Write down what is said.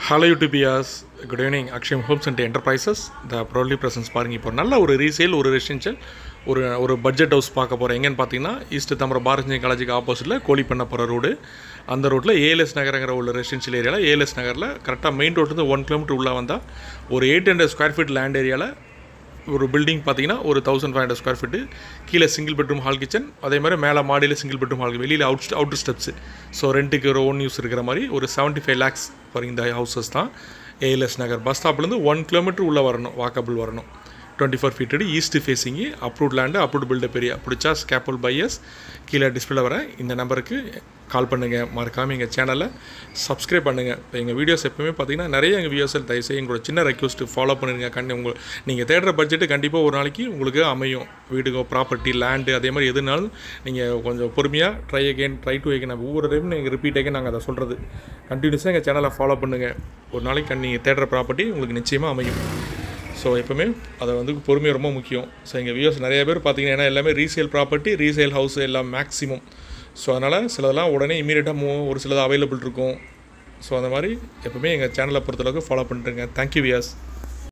hello யூடிபியாஸ் good evening Akshayam homes and enterprises the proudly presents பாருங்க இப்போ நல்ல ஒரு ரீசேல் ஒரு ரெசிடென்ஷியல் ஒரு ஒரு பட்ஜெட் ஹவுஸ் பார்க்க போகிறோம் எங்கன்னு பார்த்தீங்கன்னா ஈஸ்ட் தாமரை பாரதிய காலேஜுக்கு ஆப்போசிட்டில் கோழிப்பண்ண போகிற ரோடு அந்த ரோட்டில் ஏஎல்எஸ் நகரங்கிற உள்ள ரெசிடென்ஷியல் ஏரியாவில் ஏஎல்எஸ் நகரில் கரெக்டாக மெயின் ரோட்லேருந்து ஒன் கிலோமீட்டர் உள்ளே வந்தால் ஒரு eight hundred square feet land ஏரியாவில் ஒரு பில்டிங் பார்த்தீங்கன்னா ஒரு thousand five hundred square feet கீழே சிங்கிள் பெட்ரூம் ஹால் கிச்சன் அதே மாதிரி மேலே மாடியில் சிங்கிள் பெட்ரூம் ஹால் வெளியில் அவுட் அவுட்டர் ஸ்டெப்ஸ் ஸோ ரெண்ட்டுக்கு ஒரு ஓன் யூஸ் இருக்கிற மாதிரி ஒரு செவன்ட்டி ஃபைவ் லேக்ஸ் ஃபார் இந்த ஹவுசஸ் தான் ஏஎல்எஸ் நகர் பஸ் ஸ்டாப்லேருந்து ஒன் கிலோமீட்டர் உள்ளே வரணும் வாக்கபிள் வரணும் டுவெண்ட்டி ஃபோர் ஃபீட்டடு east facing approved land approved buildup area பிடிச்சா ஸ்கேப்பல் பையர்ஸ் கீழே டிஸ்பிளே வர இந்த நம்பருக்கு கால் பண்ணுங்கள் மறக்காமல் எங்கள் சேனலை சப்ஸ்கிரைப் பண்ணுங்கள் இப்போ எங்கள் வீடியோஸ் எப்பவுமே பார்த்தீங்கன்னா நிறைய எங்கள் வியூஸில் தயவுசெய்து எங்களோட சின்ன ரெக்வஸ்ட்டு ஃபாலோ பண்ணுங்க கண்டி உங்கள் நீங்கள் தேடுற பட்ஜெட்டு கண்டிப்பாக ஒரு நாளைக்கு உங்களுக்கு அமையும் வீடுக்கோ ப்ராப்பர்ட்டி லேண்டு அதே மாதிரி எதுனாலும் நீங்கள் கொஞ்சம் பொறுமையாக try again try to again ஒவ்வொரு டைம் நீங்கள் ரிப்பீட் அகேன் நாங்கள் அதை சொல்கிறது கண்டினியூஸாக எங்கள் சேனலை ஃபாலோ பண்ணுங்கள் ஒரு நாளைக்கு கண் நீங்கள் தேடுற ப்ராப்பர்ட்டி உங்களுக்கு நிச்சயமாக அமையும் ஸோ எப்போவுமே அதை வந்து பொறுமை ரொம்ப முக்கியம் ஸோ எங்கள் வியூஸ் நிறைய பேர் பார்த்தீங்கன்னா ஏன்னா எல்லாமே ரீசேல் ப்ராப்பர்ட்டி ரீசேல் ஹவுஸ் எல்லாம் மேக்ஸிமம் ஸோ அதனால் சிலதெல்லாம் உடனே இமீடியட்டாக மூ ஒரு சிலது அவைலபிள் இருக்கும் ஸோ அந்த மாதிரி எப்போவுமே எங்கள் சேனலை பொறுத்தளவுக்கு ஃபாலோ பண்ணிட்டுருங்க தேங்க்யூ வியாஸ்